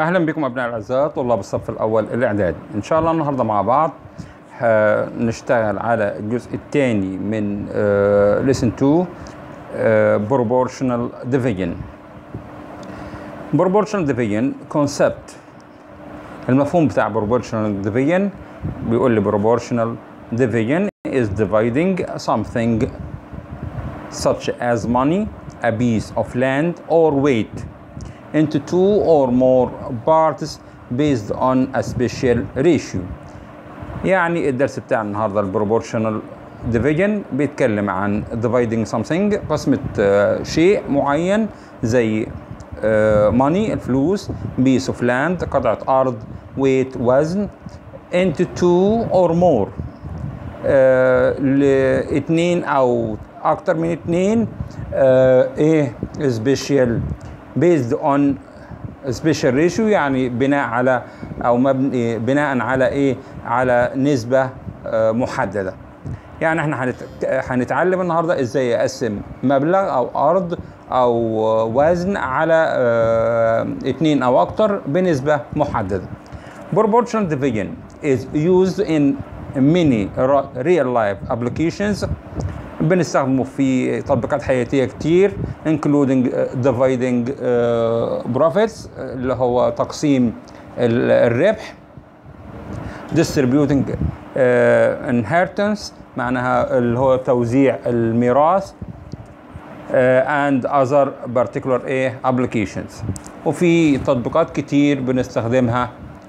اهلا بكم ابناء الاعزاء طلاب الصف الاول الاعدادي ان شاء الله النهارده مع بعض هنشتغل على الجزء الثاني من uh, lesson 2 uh, proportional division proportional division concept المفهوم بتاع proportional division بيقول لي proportional division is dividing something such as money a piece of land or weight into two or more parts based on a special ratio يعني الدرس بتاع النهارده البروبورشنال ديفيجن بيتكلم عن dividing something قسمة uh, شيء معين زي uh, money الفلوس piece of land قطعة أرض weight وزن into two or more uh, لاتنين أو أكتر من اتنين إيه special based on special ratio يعني بناء على او مبني بناء على ايه على نسبه محدده يعني احنا هنتعلم النهارده ازاي اقسم مبلغ او ارض او وزن على اتنين او اكتر بنسبه محدده proportional division is used in many real life applications بنستخدمه في تطبيقات حياتيه كتير including dividing profits اللي هو تقسيم الربح distributing inheritance معناها اللي هو توزيع الميراث and other particular ايه applications وفي تطبيقات كتير بنستخدمها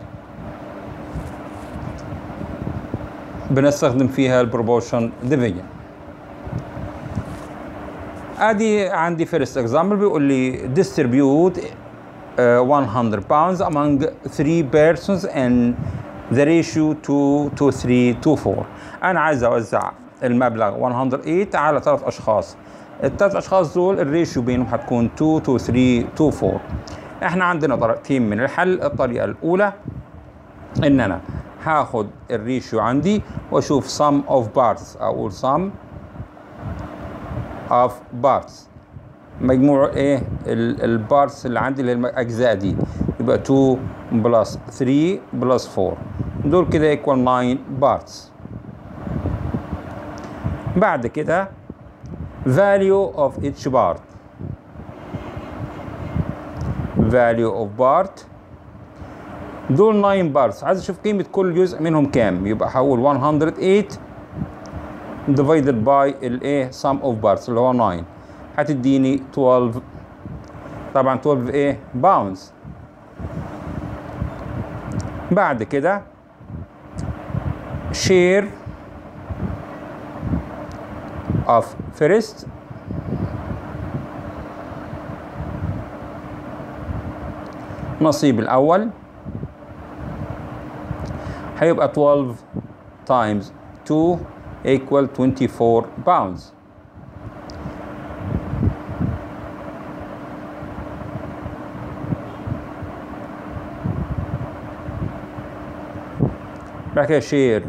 بنستخدم فيها البروبورشن ديفيجن ادي عندي فيرست اكزامبل بيقول لي distribute uh, 100 pounds among three persons and the ratio 2 to 3 to 4 انا عايز اوزع المبلغ 108 على ثلاث اشخاص الثلاث اشخاص دول الريشيو بينهم هتكون 2 to 3 to 4 احنا عندنا طريقتين من الحل الطريقه الاولى ان انا هاخد الريشيو عندي واشوف sum of parts اقول sum of parts مجموع ايه البارتس اللي عندي اللي هي الاجزاء دي يبقى 2 بلس 3 بلس 4 دول كده ايكوال 9 بارتس بعد كده value of each part value of part دول 9 بارتس عايز اشوف قيمة كل جزء منهم كام يبقى هقول 108 divided by الايه sum of parts اللي هو 9 هتديني 12 طبعا 12 ايه باوندز بعد كده share of first نصيب الأول هيبقى 12 times 2 equal 24 pounds بعد كده share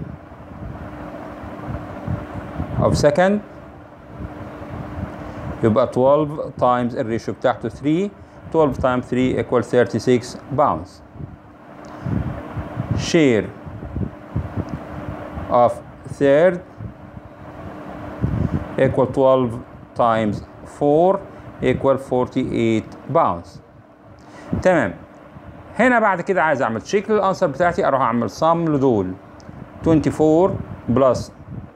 of second يبقى 12 times الريشيو بتاعته 3 12 times 3 equal 36 pounds share of third equal 12 times 4 equal 48 pounds تمام هنا بعد كده عايز اعمل تشيك للانسر بتاعتي اروح اعمل صم لدول 24 بلس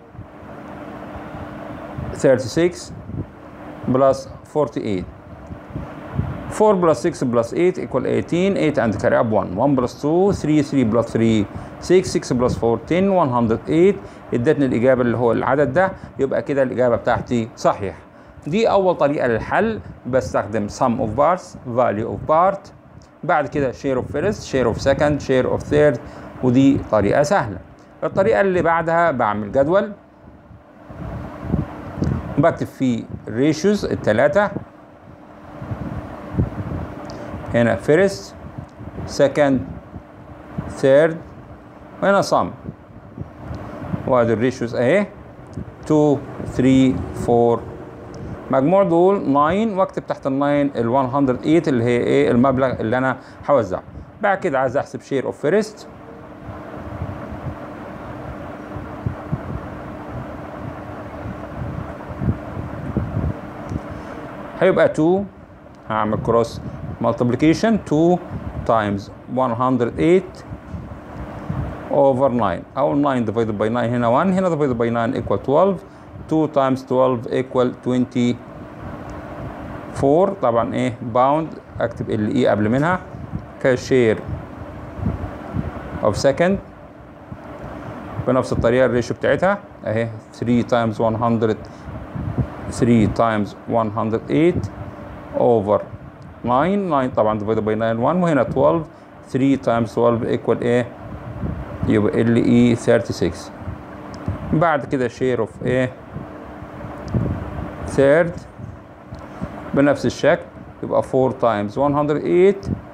36 بلس 48 4 بلس 6 بلس 8 equal 18 8 and carry up 1 1 بلس 2 3 3 بلس 3 6 6 بلس 4 10 108 ادتني الاجابه اللي هو العدد ده يبقى كده الاجابه بتاعتي صحيح دي اول طريقه للحل بستخدم sum of parts value of part بعد كده share of first share of second share of third ودي طريقه سهله الطريقه اللي بعدها بعمل جدول بكتب فيه الريشيوز الثلاثه هنا first second third وهنا sum وادي الريشيوز اهي 2 3 4 مجموع دول 9 واكتب تحت ال 9 ال 108 اللي هي ايه المبلغ اللي انا هوزعه بعد كده عايز احسب شير اوف فيرست هيبقى 2 هعمل كروس multiplication 2 times 108 over 9 او 9 divided by 9 هنا 1 هنا divided by 9 equal 12 2 times 12 equal 24 طبعا ايه باوند اكتب ال اي قبل منها كشير اوف سكند بنفس الطريقه الريشيو بتاعتها اهي 3 times 100 3 times 108 over 9 9 طبعا divided by 9 1 وهنا 12 3 times 12 equal ايه يبقى ال اي 36 بعد كده شير اوف ايه third بنفس الشكل يبقى 4 times 108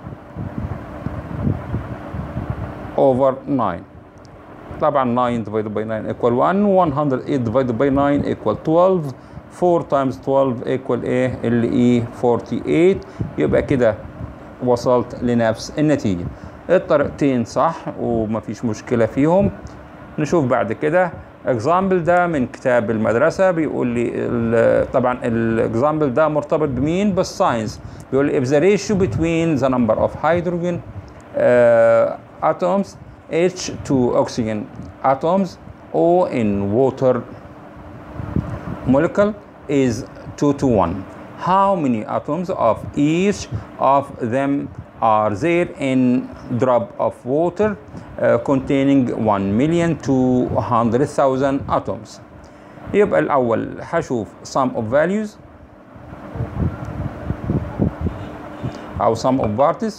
over 9 طبعا 9 divided by 9 equal 1 108 divided by 9 equal 12 4 times 12 equal ايه ال اي 48 يبقى كده وصلت لنفس النتيجة الطريقتين صح ومفيش مشكلة فيهم نشوف بعد كده اكزامبل ده من كتاب المدرسة بيقول لي ال- طبعا الاكزامبل ده مرتبط بمين بالساينس بيقول لي if the ratio between the number of hydrogen uh, atoms H to oxygen atoms O in water molecule is 2 to 1 how many atoms of each of them are there in drop of water uh, containing 1 million to 100,000 atoms يبقى الأول هشوف sum of values أو sum of parts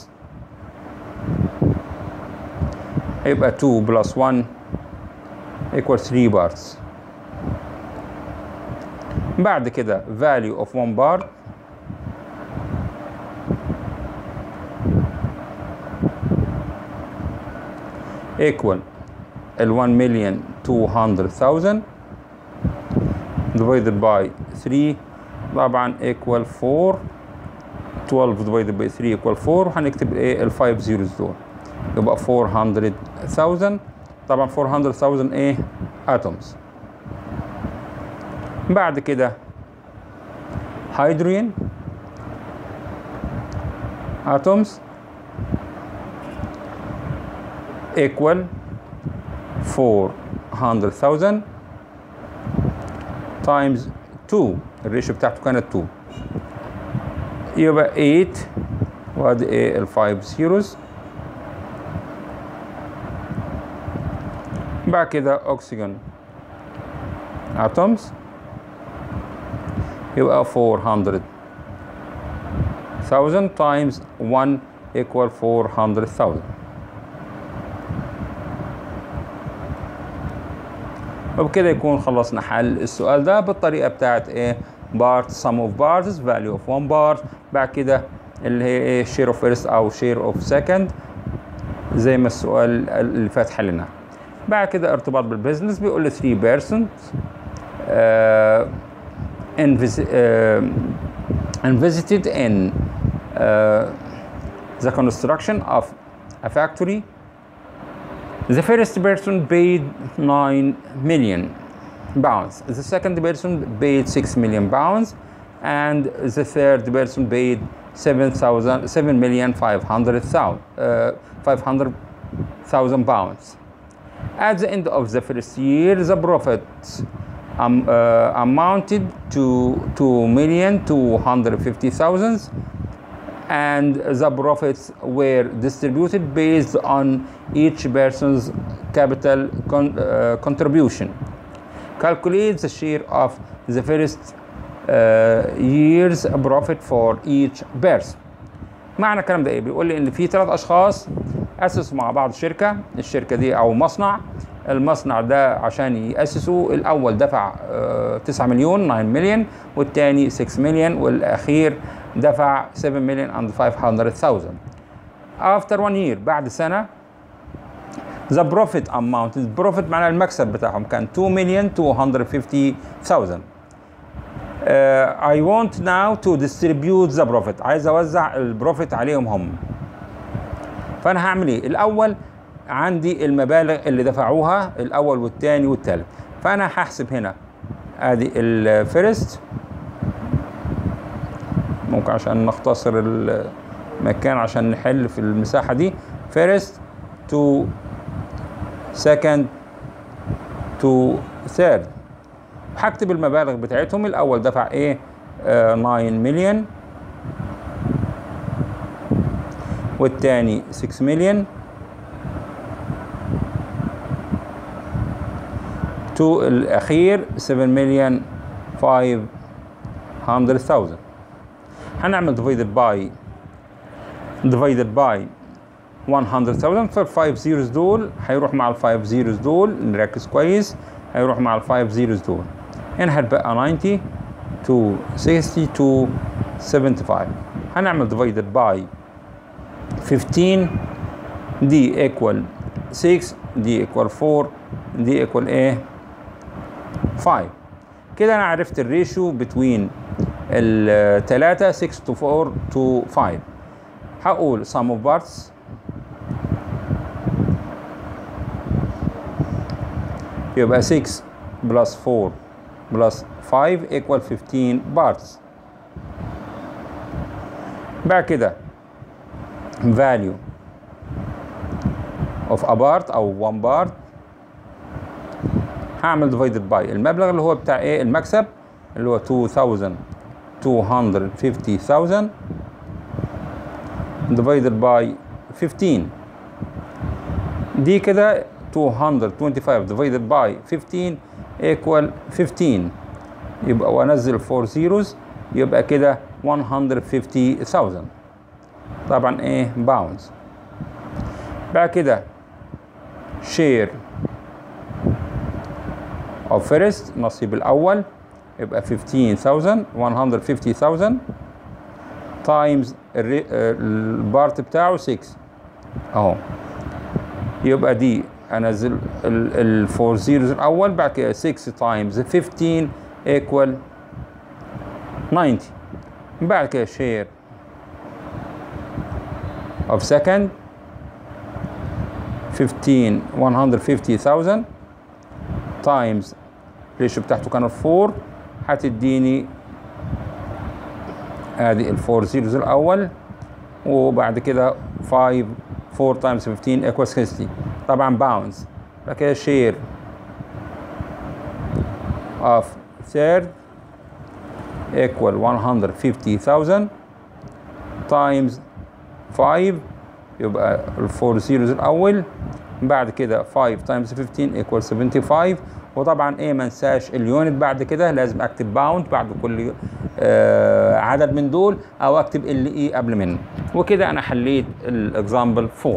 يبقى 2 plus 1 equals 3 parts بعد كده value of one part equal ال 1 million 200,000 divided by 3 طبعا equal 4 12 divided by 3 equal 4 وهنكتب ايه ال 5 zeros دول يبقى 400,000 طبعا 400,000 ايه atoms بعد كده hydrogen atoms equal 400,000 times 2 الريشيو بتاعته كانت 2 يبقى 8 وادي ايه ال 5 zeros بعد كده oxygen atoms يبقى 400,000 times 1 equal 400,000 وبكده يكون خلصنا حل السؤال ده بالطريقة بتاعت ايه part sum of parts value of one part بعد كده اللي هي ايه share of first او share of second زي ما السؤال اللي فات حلناه بعد كده ارتباط بالبزنس بيقول لي 3 persons uh, invis- uh, visited in uh, the construction of a factory. The first person paid 9 million pounds. The second person paid 6 million pounds. And the third person paid 7,000, 7 million 500,000 uh, 500,000 pounds. At the end of the first year, the profits um, uh, amounted to 2 million 250,000 and the profits were distributed based on each person's capital con- uh, contribution. Calculate the share of the first uh, year's profit for each person. معنى الكلام ده ايه؟ بيقول لي ان في ثلاث اشخاص اسسوا مع بعض شركه، الشركه دي او مصنع، المصنع ده عشان ياسسوا الاول دفع آه، 9 مليون 9 مليون والثاني 6 مليون والاخير دفع 7 مليون and 500,000. After one year بعد سنه the profit amount البروفيت معناه المكسب بتاعهم كان 2 مليون 250,000 uh, I want now to distribute the profit عايز اوزع البروفيت عليهم هم فانا هعمل ايه الاول عندي المبالغ اللي دفعوها الاول والثاني والثالث فانا هحسب هنا ادي الفيرست ممكن عشان نختصر المكان عشان نحل في المساحه دي فيرست تو سكند تو ثيرد هكتب المبالغ بتاعتهم الاول دفع ايه آه 9 مليون والتاني 6 مليون تو الاخير 7 مليون 500,000 هنعمل divided by divided by 100,000 فال5 zeros دول هيروح مع ال5 zeros دول نركز كويس هيروح مع ال5 zeros دول هنا هتبقى 90 to 60 to 75 هنعمل divided by 15 دي equal 6 دي equal 4 دي equal ايه 5 كده انا عرفت الريشيو بتوين الثلاثة 6 to 4 to 5 هقول sum of parts يبقى 6 plus 4 plus 5 equal 15 parts بعد كده value of a part او one part هعمل divided by المبلغ اللي هو بتاع ايه المكسب اللي هو 2250,000 divided by 15 دي كده 225 divided by 15 equal 15 يبقى وانزل 4 zeros يبقى كده 150,000 طبعا ايه باوندز بعد كده share of first نصيب الاول يبقى 15,000 150,000 times البارت بتاعه 6 اهو يبقى دي انزل ال 4 zeros الاول بعد كده 6 times 15 equal 90 بعد كده share of second 15 150,000 times الريشيو بتاعته كانت 4 هتديني ادي ال 4 zeros الاول وبعد كده 5 4 times 15 equals 60 طبعا باوندز بعد كده share of third equal 150,000 times 5 يبقى ال 4 zeros الاول بعد كده 5 times 15 equal 75 وطبعا ايه ما انساش اليونت بعد كده لازم اكتب باوند بعد كل آه عدد من دول او اكتب ال اي قبل منه وكده انا حليت الاكزامبل 4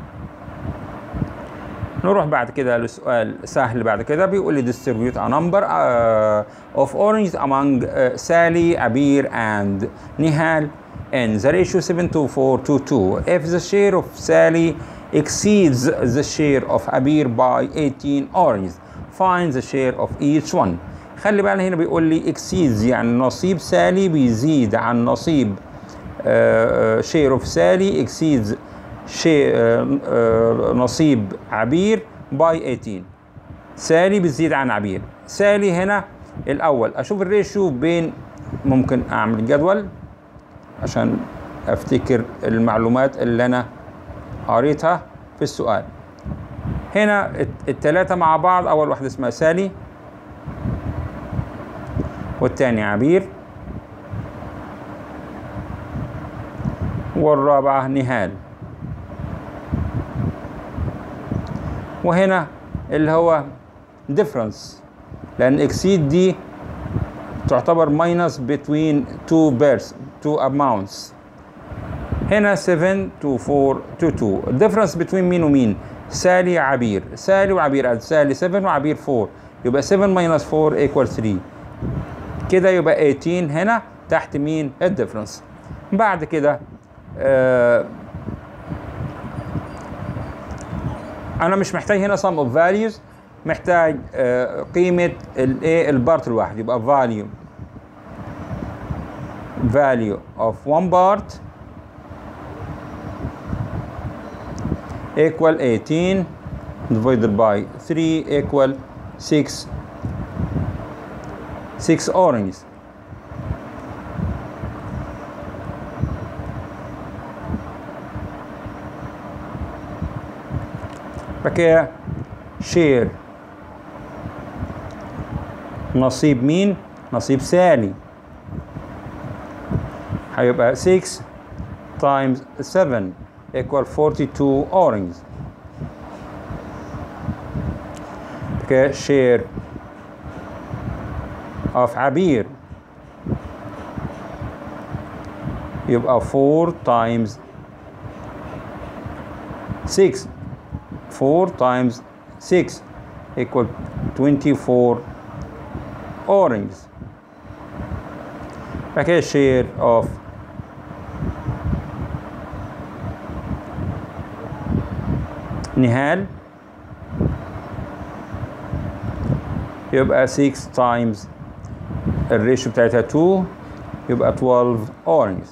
نروح بعد كده لسؤال سهل بعد كده بيقول لي distribute a number uh, of oranges among uh, Sally, Abir and Nihal in the ratio 7 to 4 to 2 if the share of Sally exceeds the share of Abir by 18 oranges find the share of each one خلي بالنا هنا بيقول لي exceeds يعني نصيب سالي بيزيد عن نصيب شير اوف سالي exceeds شيء نصيب عبير باي 18 سالي بتزيد عن عبير سالي هنا الاول اشوف الريشيو بين ممكن اعمل جدول عشان افتكر المعلومات اللي انا قريتها في السؤال هنا الثلاثة مع بعض أول واحدة اسمها سالي والتاني عبير والرابعة نهال وهنا اللي هو difference لأن اكسيد دي تعتبر minus between two births two amounts هنا 7 to 4 to 2 difference between مين ومين سالي عبير سالي وعبير سالي 7 وعبير 4 يبقى 7 minus 4 equal 3 كده يبقى 18 هنا تحت مين الديفرنس بعد كده آه انا مش محتاج هنا sum of values محتاج آه قيمة الايه البارت الواحد يبقى value value of one part equal 18 divided by 3 equal 6 6 oranges فكده شير نصيب مين نصيب سالي هيبقى 6 times 7 equal 42 oranges كده share of عبير يبقى 4 times 6 4 times 6 equal 24 oranges فكده share of نهال يبقى 6 times الريشيو بتاعتها 2 يبقى 12 oranges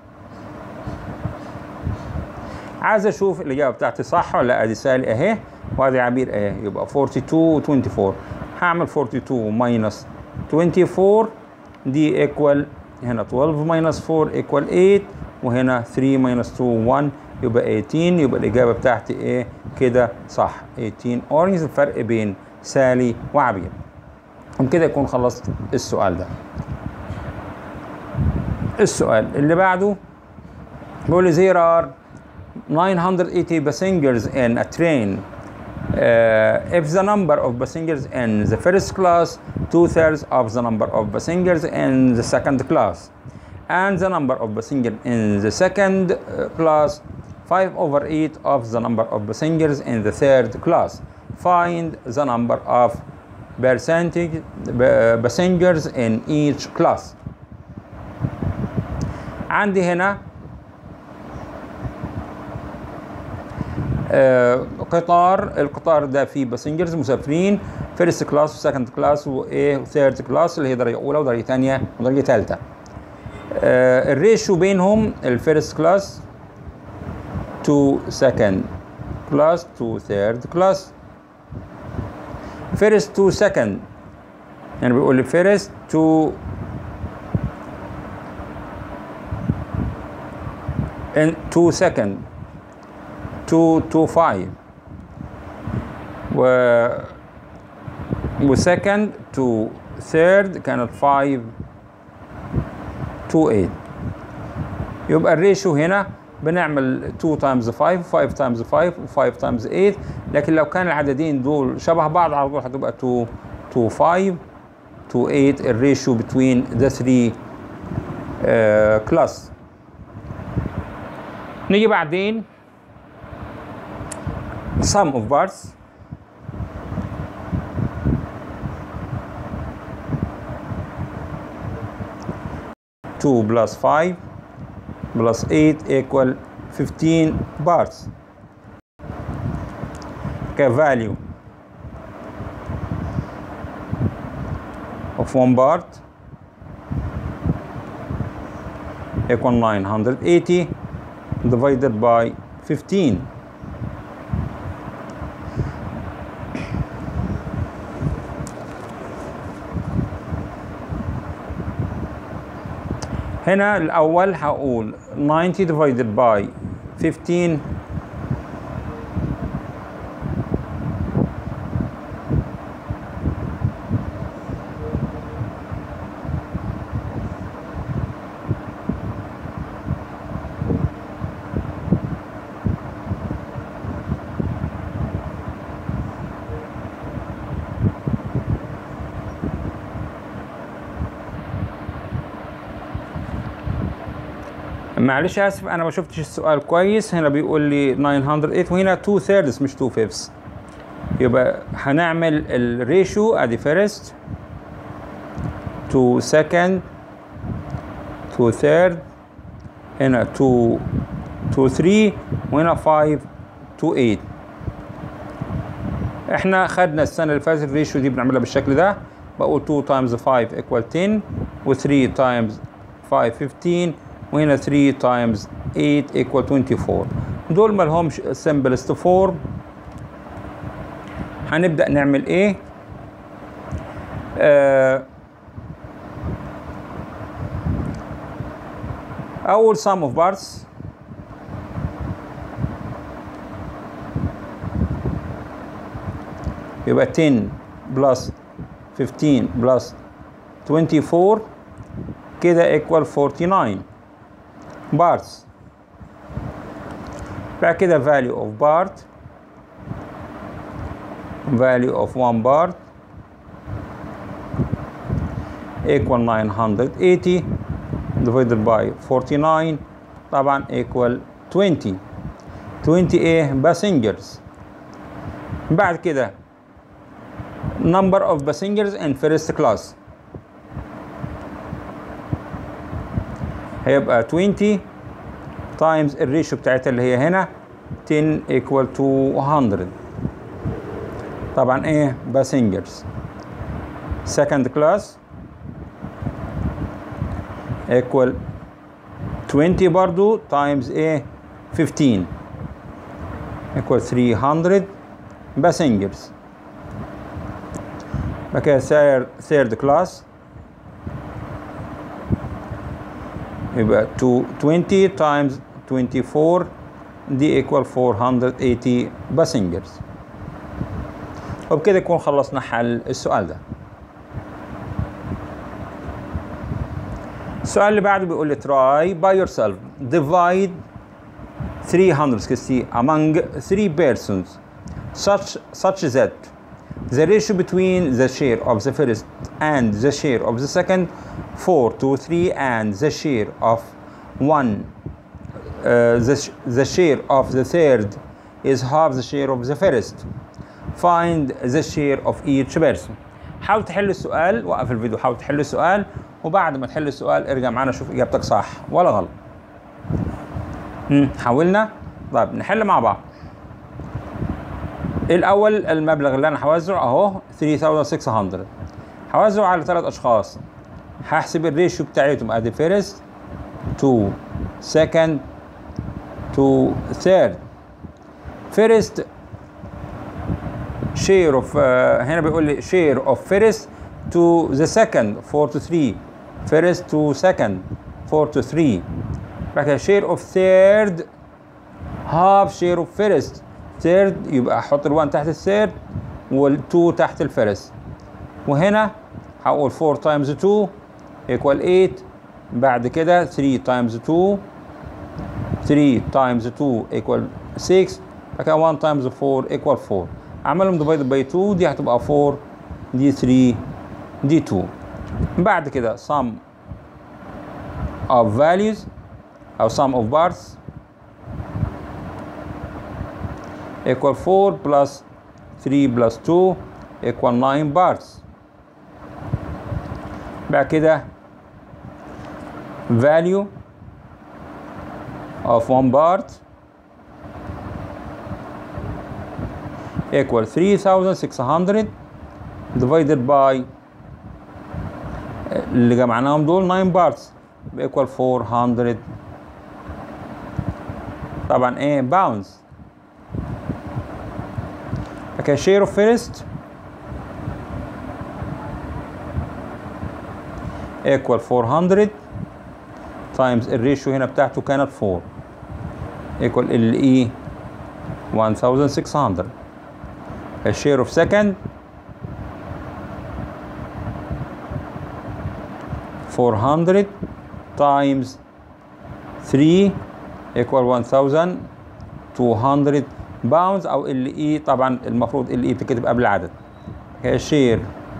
عايز اشوف الاجابه بتاعتي صح ولا ادي سالي اهي وادي عبير اهي يبقى 42 و 24 هعمل 42 ماينس 24 دي ايكوال هنا 12 ماينس 4 ايكوال 8 وهنا 3 ماينس 2 1 يبقى 18 يبقى الاجابه بتاعتي ايه كده صح 18 اورنج الفرق بين سالي وعبير وبكده يكون خلصت السؤال ده السؤال اللي بعده بيقول لي there are 980 passengers in a train uh, if the number of passengers in the first class two thirds of the number of passengers in the second class and the number of passengers in the second uh, class 5 over 8 of the number of passengers in the third class find the number of percentage uh, passengers in each class عندي هنا آه، قطار القطار ده فيه باسنجرز مسافرين فيرست كلاس وسكند كلاس وايه وثيرد كلاس اللي هي درجه اولى ودرجه ثانيه ودرجه ثالثه آه، الريشيو بينهم الفيرست كلاس تو سكند كلاس تو ثيرد كلاس فيرست تو سكند يعني بيقول لي فيرست تو ان تو سكند 2 2 5 و وسكند تو ثيرد كانت 5 2 8 يبقى الريشيو هنا بنعمل 2 تايمز 5 5 تايمز 5 و5 تايمز 8 لكن لو كان العددين دول شبه بعض على طول هتبقى 2 2 5 2 8 الريشيو between the three uh, class نيجي بعدين sum of parts two plus five plus eight equal fifteen parts. Okay, value of one part equal 980 divided by 15 هنا الأول هقول 90 divided by 15 معلش اسف انا ما شفتش السؤال كويس هنا بيقول لي 908 وهنا 2 thirds مش 2 fifths يبقى هنعمل الريشيو ادي فيرست تو سكند تو ثيرد هنا 2 2 3 وهنا 5 2 8 احنا خدنا السنه اللي فاتت الريشيو دي بنعملها بالشكل ده بقول 2 تايمز 5 ايكوال 10 و3 تايمز 5 15 وهنا 3 تايمز 8 equal 24 دول ما لهمش simplest form هنبدأ نعمل ايه آه أول sum of parts يبقى 10 plus 15 plus 24 كده equal 49 parts بعد كده value of part value of one part equal 980 divided by 49 طبعا equal 20 20 ايه passengers بعد كده number of passengers in first class هيبقى 20 times الريشيو بتاعتها اللي هي هنا 10 equal to 100 طبعا ايه passengers second class equal 20 برضو times ايه 15 equal 300 passengers بعد كده third class يبقى 20 times 24 دي equal 480 passengers وبكده يكون خلصنا حل السؤال ده السؤال اللي بعده بيقول لي try by yourself divide 360 among three persons such such that the ratio between the share of the first and the share of the second 4 to 3 and the share of one uh, the, sh- the share of the third is half the share of the first find the share of each person حاول تحل السؤال وقف الفيديو حاول تحل السؤال وبعد ما تحل السؤال ارجع معانا شوف اجابتك صح ولا غلط مم، حاولنا طيب نحل مع بعض الاول المبلغ اللي انا هوزعه اهو 3600 هوزعه على ثلاث اشخاص هحسب الريشيو بتاعتهم ادي فيرست تو سكند تو ثيرد فيرست share of uh, هنا بيقول لي share of first to the second 4 to 3 first to second 4 to 3 بعد كده share of third half share of first third يبقى احط ال1 تحت الثيرد وال2 تحت الفيرست وهنا هقول 4 times 2 equal 8 بعد كده 3 times 2 3 times 2 equal 6 بعد كده 1 times 4 equal 4 اعملهم divided by 2 دي هتبقى 4 دي 3 دي 2 بعد كده sum of values او sum of parts equal 4 plus 3 plus 2 equal 9 parts بعد كده value of one part equal 3600 divided by اللي جمعناهم دول 9 parts equal 400 طبعا ايه pounds okay share of first equal 400 times الريشيو هنا بتاعته كانت 4 equal ال E 1600 a share of second 400 times 3 equal 1200 باوندز او ال اي طبعا المفروض ال اي بتتكتب قبل العدد هي share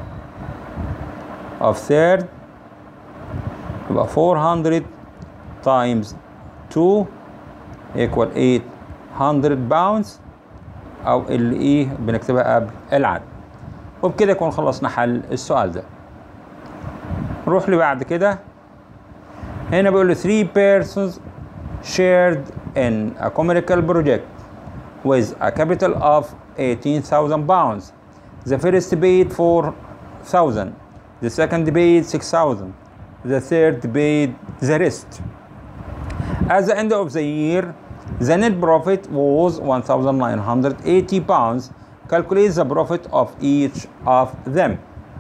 of third يبقى 400 times 2 equal 800 باوندز او ال اي بنكتبها قبل العدد وبكده يكون خلصنا حل السؤال ده نروح اللي بعد كده هنا بيقول لي 3 persons shared in a commercial project with a capital of 18,000 pounds. The first paid 4,000, the second paid 6,000, the third paid the rest. At the end of the year, The net profit was 1980 pounds. Calculate the profit of each of them.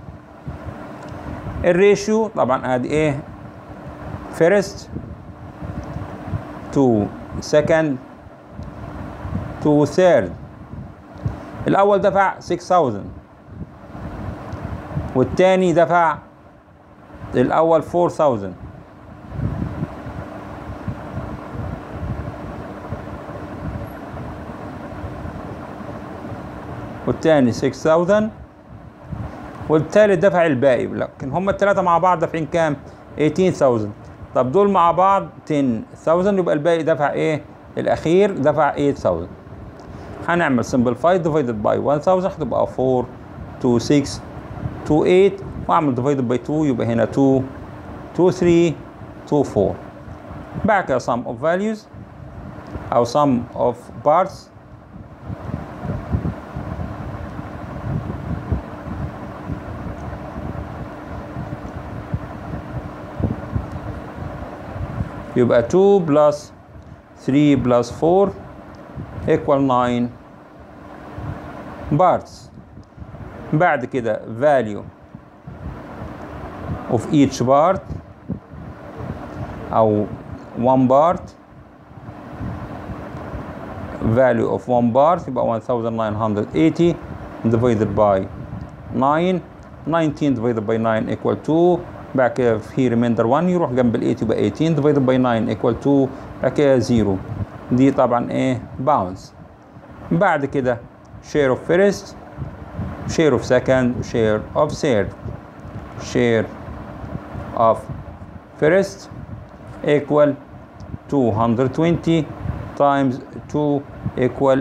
الريشيو طبعا ادي ايه first to second to third الاول دفع 6000 والتاني دفع الاول 4000 والتاني 6000 والتالت دفع الباقي لكن هم الثلاثه مع بعض دافعين كام 18000 طب دول مع بعض 10000 يبقى الباقي دفع ايه الاخير دفع 8000 هنعمل simplified divided by 1000 هتبقى 4 2 6 2 8 واعمل divided by 2 يبقى هنا 2 2 3 2 4 بعد كده sum of values او sum of parts يبقى 2 plus 3 plus 4 equal 9 parts بعد كده value of each part أو one part value of one part يبقى 1980 divided by 9 19 divided by 9 equal 2 بعد كده في remainder 1 يروح جنب ال 8 يبقى 18 divided by 9 equal 2 بعد كده 0 دي طبعا ايه باونز بعد كده share of first share of second share of third share of first equal 220 times 2 equal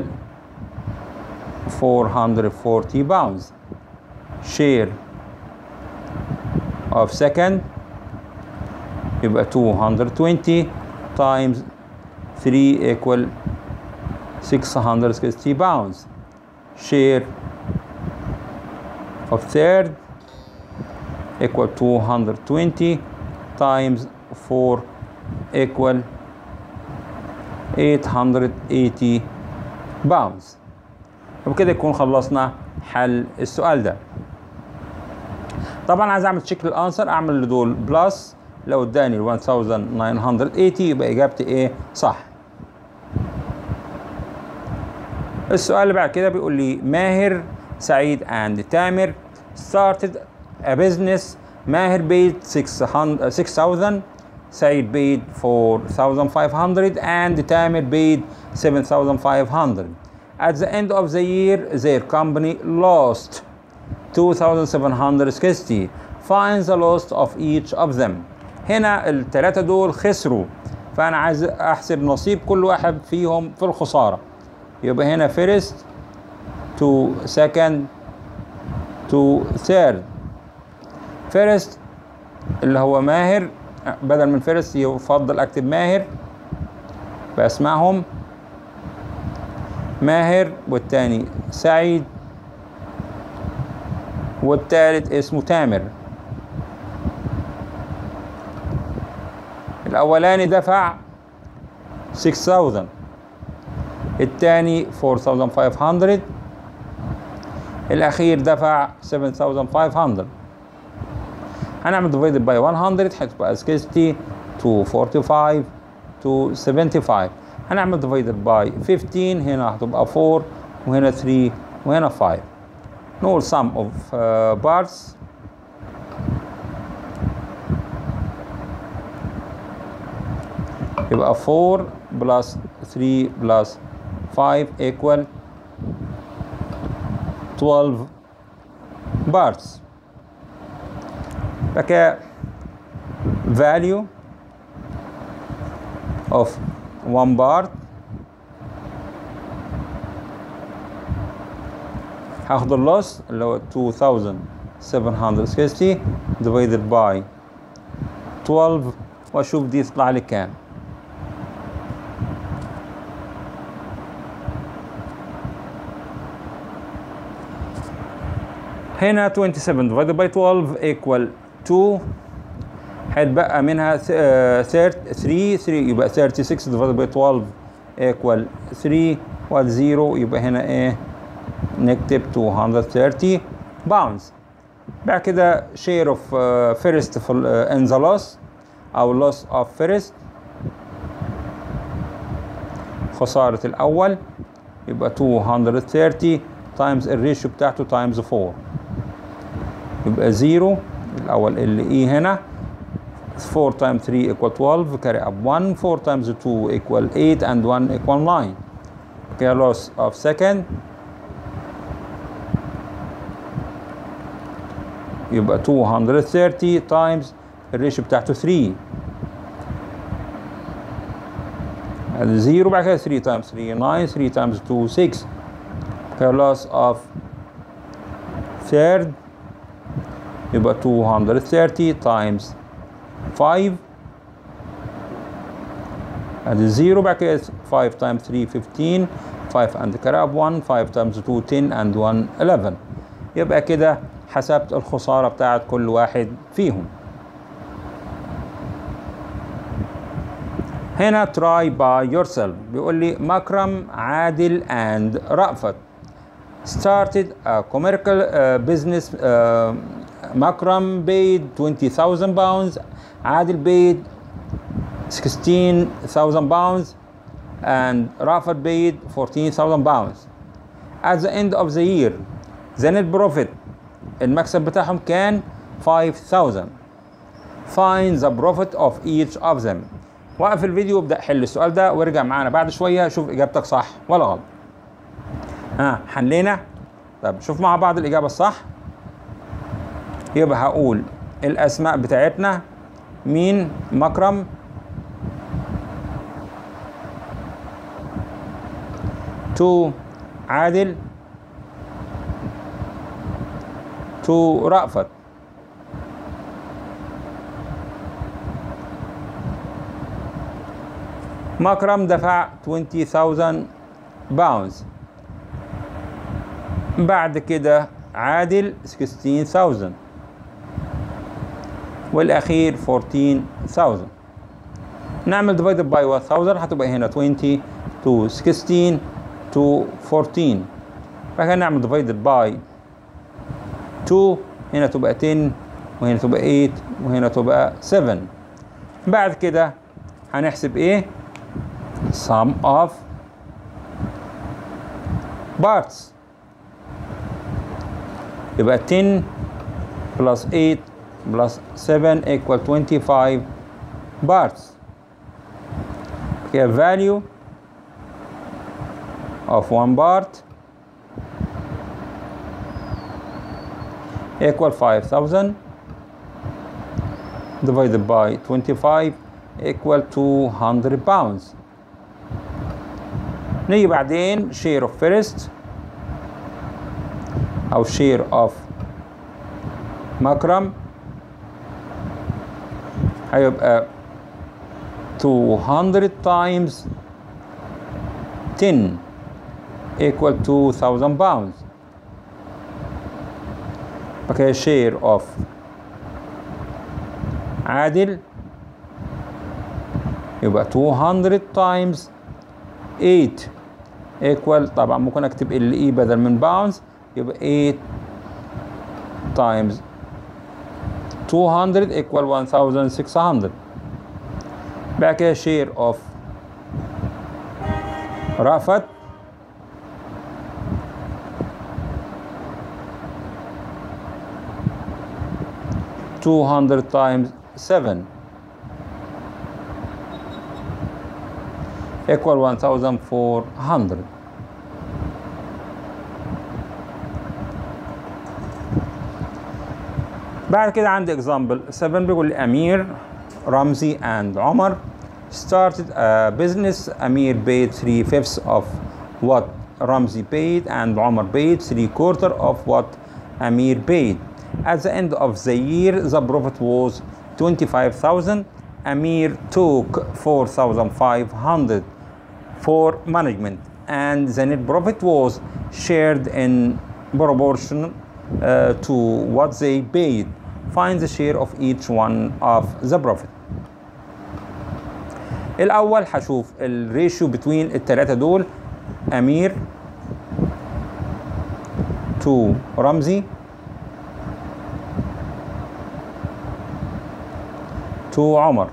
440 pounds share of second يبقى 220 times 3 equal 660 pounds share of third equal 220 times 4 equal 880 pounds وبكده يكون خلصنا حل السؤال ده طبعا عايز اعمل تشيك للانسر اعمل لدول بلس لو اداني 1980 يبقى اجابتي ايه صح السؤال اللي بعد كده بيقول لي ماهر سعيد and تامر started a business ماهر paid 600 6000 سعيد paid 4500 and تامر paid 7500 at the end of the year their company lost 2760 find the loss of each of them هنا الثلاثة دول خسروا فأنا عايز أحسب نصيب كل واحد فيهم في الخسارة يبقى هنا first to second to third first اللي هو ماهر بدل من first يفضل أكتب ماهر بأسمائهم ماهر والتاني سعيد والتالت اسمه تامر الأولاني دفع 6000 الثاني 4500 الأخير دفع 7500 هنعمل divided by 100 هتبقى 60 to 45 to 75 هنعمل divided by 15 هنا هتبقى 4 وهنا 3 وهنا 5 نقول sum of uh, parts يبقى 4 plus 3 plus 5 equal 12 parts بقى value of one part هاخد اللوس اللي هو 2760 divided by 12 واشوف دي تطلع لي كام هنا 27 divided by 12 equal 2 هيتبقى منها 3 3 يبقى 36 divided by 12 equal 3 والزيرو يبقى هنا ايه نكتب 230 باوندز بعد كده share of uh, first في ال- uh, in the loss أو loss of first خسارة الأول يبقى 230 times الريشيو بتاعته times 4 يبقى 0 الأول اللي E هنا 4 times 3 equal 12 carry up 1 4 times 2 equal 8 and 1 equal 9 okay loss of second يبقى 230 times الريشيو بتاعته 3 هذا 0 بعد كده 3 times 3 9 3 times 2 6 okay loss of third يبقى 230 times 5 هذا 0 بعد كده 5 times 3 15 5 and carry up 1 5 times 2 10 and 1 11 يبقى كده حسبت الخسارة بتاعت كل واحد فيهم هنا try by yourself بيقول لي مكرم عادل and رأفت started a commercial uh, business uh, مكرم paid 20,000 pounds عادل paid 16,000 pounds and Rafat paid 14,000 pounds at the end of the year the net profit المكسب بتاعهم كان 5,000 find the profit of each of them وقف الفيديو وابدأ حل السؤال ده وارجع معانا بعد شوية شوف إجابتك صح ولا غلط ها حلينا طب شوف مع بعض الإجابة الصح يبقى هقول الأسماء بتاعتنا مين مكرم تو عادل تو رأفت مكرم دفع 20,000 باونز بعد كده عادل 16,000 والأخير 14,000 نعمل divided by 1000 هتبقى هنا 20 to 16 to 14 بعد كده نعمل divided by 2 هنا تبقى 10 وهنا تبقى 8 وهنا تبقى 7 بعد كده هنحسب ايه sum of parts يبقى 10 plus 8 plus 7 equal 25 parts okay value of one part equal 5000 divided by 25 equal 200 pounds نيجي بعدين share of first أو share of مكرم هيبقى 200 times 10 equal 2000 pounds okay share of عادل يبقى 200 times 8 equal طبعا ممكن اكتب ال اي بدل من باونز يبقى 8 times 200 equal 1600 بعد كده share of رأفت two hundred times seven equal one thousand four hundred. بعد كده عندي example 7 بيقول لي أمير رمزي and عمر started a business Amir paid three fifths of what Ramzi paid and Omar paid three quarter of what Amir paid. At the end of the year, the profit was 25,000. Amir took 4,500 for management and the net profit was shared in proportion uh, to what they paid. Find the share of each one of the profit. الاول هشوف الريشيو بتوين الثلاثه دول امير تو رمزي تو عمر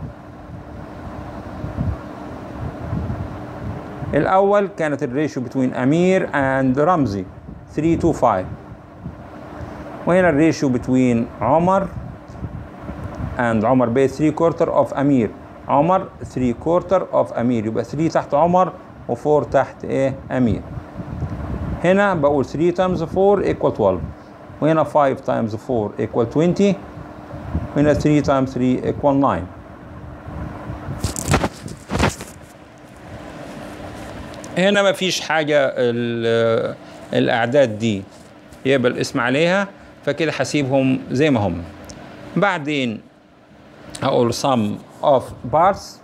الاول كانت الريشيو بتوين امير اند رمزي 3 to 5 وهنا الريشيو بتوين عمر and عمر بي 3 quarter of امير عمر 3 quarter of امير يبقى 3 تحت عمر و4 تحت ايه امير هنا بقول 3 times 4 equal 12 وهنا 5 times 4 equal 20 وهنا 3 times 3 equal 9 هنا مفيش حاجة ال- الأعداد دي يقبل اسم عليها فكده هسيبهم زي ما هم بعدين هقول sum of parts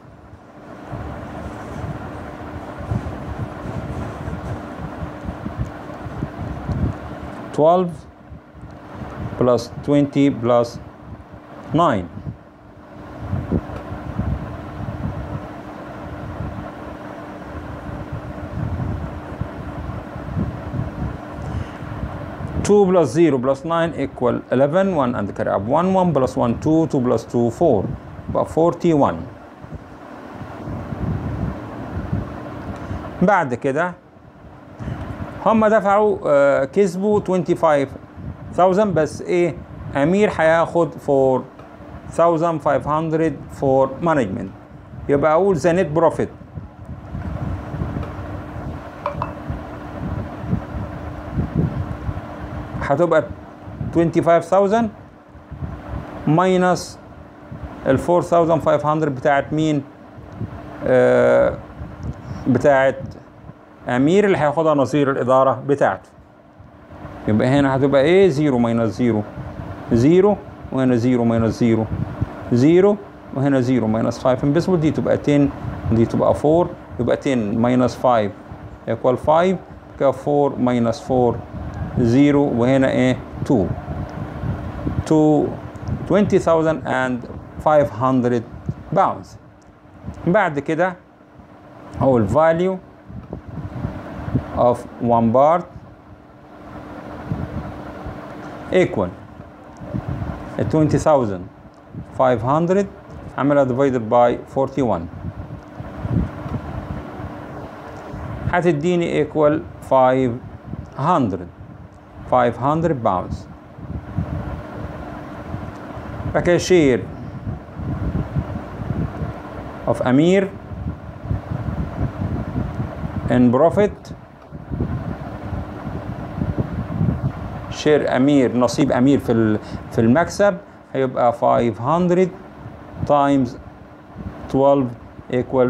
twelve plus twenty plus nine Two plus zero plus nine equal eleven. One and carry up one. One plus one two. Two plus two four. About forty-one. بعد كده هم دفعوا آه، كسبوا 25000 بس ايه امير هياخد 4500 فور مانجمنت يبقى اقول ذا نت بروفيت هتبقى 25000 ماينس ال 4500 بتاعت مين؟ آه بتاعت امير اللي هياخدها نظير الاداره بتاعته يبقى هنا هتبقى ايه 0 ماينس 0 0 وهنا 0 ماينس 0 0 وهنا 0 ماينس 5 امبيسبل دي تبقى 10 ودي تبقى 4 يبقى 10 ماينس 5 equal 5 كده 4 ماينس 4 0 وهنا ايه 2 to 20500 باوندز بعد كده هو ال value of one bar equal 20500 عملها divided by 41 هتديني equal 500 500 pounds بقى share of Amir in profit شير امير نصيب امير في ال- في المكسب هيبقى 500 times 12 equal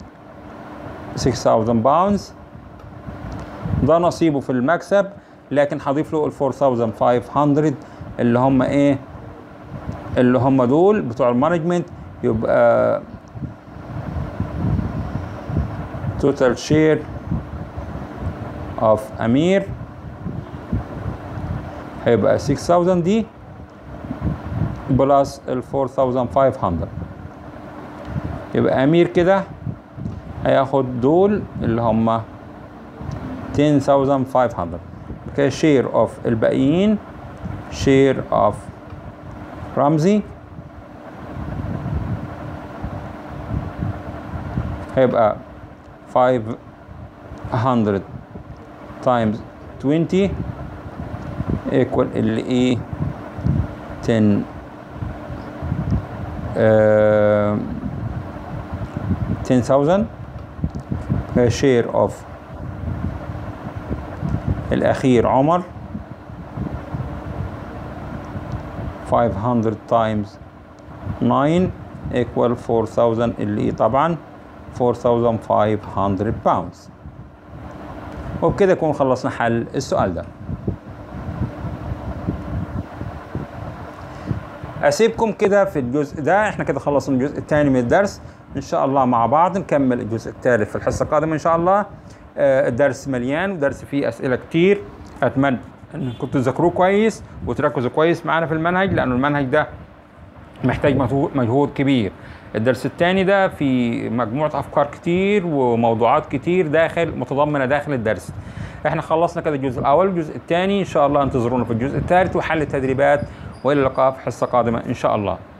6000 باوندز ده نصيبه في المكسب لكن هضيف له ال 4500 اللي هم ايه اللي هم دول بتوع المانجمنت يبقى total share of امير هيبقى 6000 دي بلس ال 4500 يبقى امير كده هياخد دول اللي هم 10500 كده شير اوف الباقيين شير اوف رمزي هيبقى 500 times 20 equal اللي ايه 10 آه 10000 شير اوف الاخير عمر 500 times 9 equal 4000 اللي ايه طبعا 4500 pounds وبكده يكون خلصنا حل السؤال ده اسيبكم كده في الجزء ده احنا كده خلصنا الجزء الثاني من الدرس ان شاء الله مع بعض نكمل الجزء الثالث في الحصه القادمه ان شاء الله آه، الدرس مليان ودرس فيه اسئله كتير اتمنى انكم تذاكروه كويس وتركزوا كويس معانا في المنهج لانه المنهج ده محتاج مجهود- مجهود كبير الدرس الثاني ده في مجموعة أفكار كتير وموضوعات كتير داخل متضمنة داخل الدرس احنا خلصنا كده الجزء الأول الجزء الثاني إن شاء الله انتظرونا في الجزء الثالث وحل التدريبات وإلى اللقاء في حصة قادمة إن شاء الله